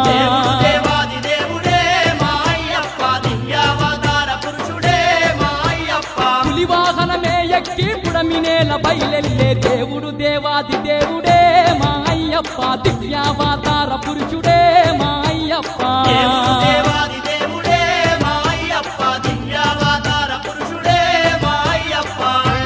దేవుడు దేవాది దేవుడే మా అయ్యప్ప దివ్యావతార పురుషుడే మా అయ్యప్ప పులి వాహనమే ఎక్కి పుడమినేల బయలెల్లే దేవుడు దేవాది దేవుడే మా అయ్యప్ప దివ్యావతార పురుషుడే మా అయ్యప్ప దేవుడు దేవాది దేవుడే మా అయ్యప్ప దివ్యావతార పురుషుడే మా అయ్యప్ప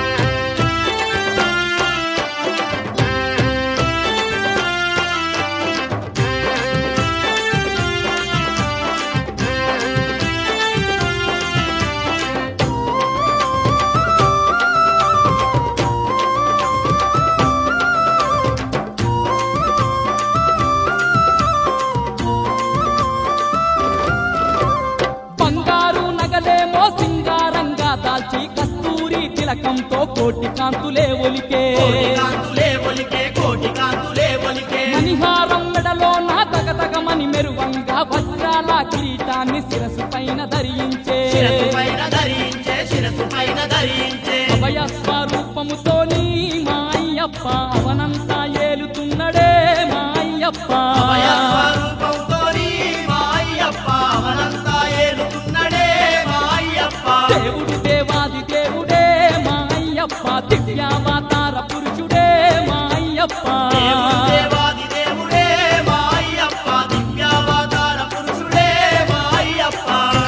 బంగారు నగలేమో సింగారంగా దాల్చి కస్తూరి తిలకంతో కోటి కాంతులే ఒలికే కోటి కాంతులే ఒలికే కోటి కాంతులే ఒలికే మణిహారం మెడలో నా తగతగమని మెరువంగా వజ్రాల కిరీటాన్ని శిరసు పైన ధరించే శిరసు పైన ధరించే శిరసు పైన ధరించే అభయ స్వరూపముతోని మా అయ్యప్ప అవనంతా ఏలుతున్నడే మా అయ్యప్ప అభయ స్వరూపంతోని మా అయ్యప్ప అవనంతా ఏలుతున్నడే మా అయ్యప్ప దేవుడు దేవాది దేవుడే మా అయ్యప్ప దివ్యావతార పురుషుడే మా అయ్యప్ప దేవుడు దేవాది దేవుడే మా అయ్యప్ప దివ్యావతార పురుషుడే మా అయ్యప్ప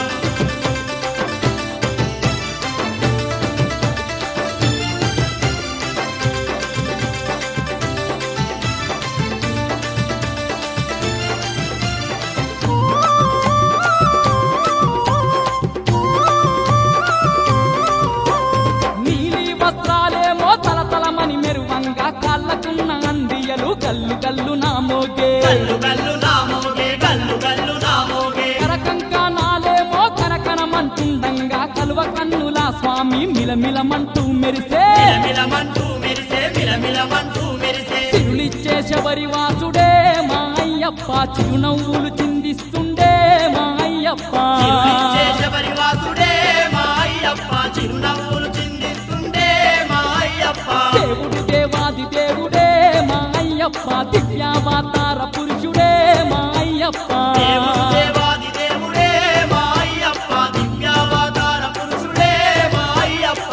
నీలి వస్త్రాలేమో తలతలమని మెరువంగా కాళ్ళకున్న అందియలు గల్లు గల్లు నా మోగే గల్లు గల్లు నా మోగే గల్లు గల్లు నా మోగే కరకంకానాలేమో కనకనమంటుండంగా కలువ కన్నుల స్వామి మిలమిలమంటూ మెరిసే మిలమిలమంటూ మెరిసే మిలమిలమంటూ మెరిసే సిరులిచ్చే శబరి వాసుడే మా అయ్యప్ప చిరునవ్వులు చిందిస్తుండే మా అయ్యప్ప చిరునిచ్చే శబరివాసుడే మా అయ్యప్ప చిరునవ్వులు చిందిస్తుండే మా అయ్యప్ప దేవుడు దేవాది దేవుడే మా అయ్యప్ప దివ్యావతార పురుషుడే మా అయ్యప్ప దేవుడు దేవాది దేవుడే మా అయ్యప్ప దివ్యావతార పురుషుడే మా అయ్యప్ప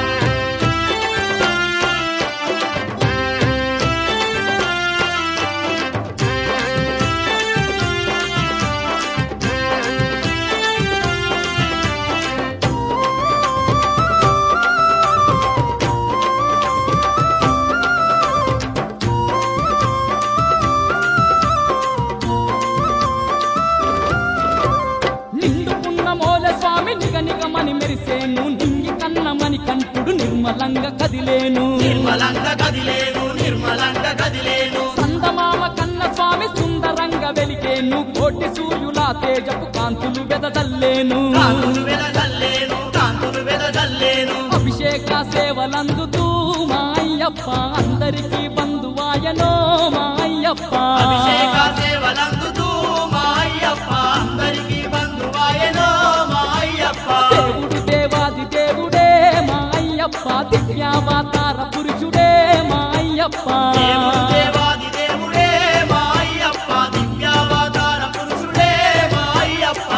నిండుకున్న మోల స్వామి నిగ నిగమని మెరిసేను నింగి కన్నమని కంటుడు నిర్మలంగా కదిలేను నిర్మలంగా కదిలేను నిర్మలంగా కదిలేను సందమామ కన్న స్వామి సుందరంగా వెలిగేను కోటి సూర్యుల తేజపు కాంతులు వెదజల్లేను కాంతులు వెదజల్లేను కాంతులు వెదజల్లేను అభిషేక సేవలందుతూ మా అయ్యప్ప అందరికీ బంధువాయనో మా అయ్యప్ప అభిషేక సేవలందుతూ మా అయ్యప్ప అందరికీ బంధువాయనో మా అయ్యప్ప దేవుడు దేవాది దేవుడే మా అయ్యప్ప దివ్యావతార పురుషుడే మా అయ్యప్ప దేవుడు దేవాది దేవుడే మా అయ్యప్ప దివ్యావతార పురుషుడే మా అయ్యప్ప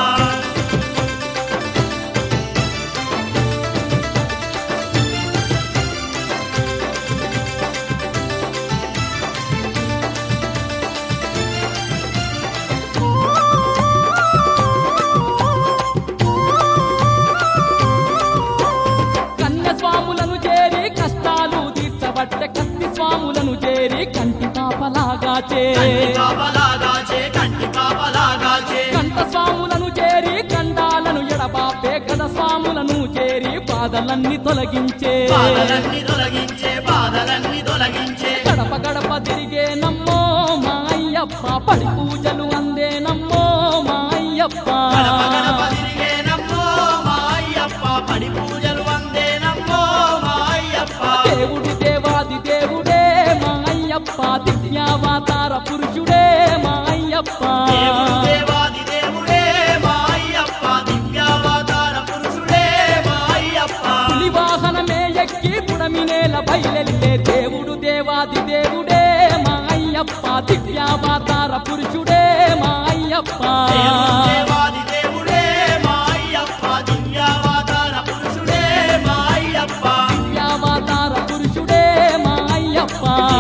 కన్య స్వాములను చేరి కష్టాలు తీర్చబట్టే కత్తి స్వాములను చేరి కంటి పాపలాగాచే కంటి పాపలాగాచే కంటి పాపలాగాచే కంట స్వాములను చేరి కండాలను ఎడబాపే గద స్వాములను చేరి బాధలన్నీ తొలగించే బాధలన్నీ తొలగించే బాధలన్నీ తొలగించే గడప గడప తిరిగే నమ్మో మా అయ్యప్ప పడి పూజలు అందే నమ్మో మా అయ్యప్ప గడప గడప తిరిగేనమ్మో మా అయ్యప్ప పడి పూజలు వందేనమ్మో మా అయ్యప్ప దేవుడు దేవాది దేవుడే మా అయ్యప్ప దివ్యావతార పురుషుడే మా అయ్యప్ప దేవుడు దేవాది దేవుడే మా అయ్యప్ప దివ్యావతార పురుషుడే మా అయ్యప్ప పులి వాహనమే ఎక్కి పుడమినేల బయలెళ్ళే దేవుడు దేవాది దేవుడే మా అయ్యప్ప దివ్యావతార పురుషుడే మా అయ్యప్ప అయ్యప్ప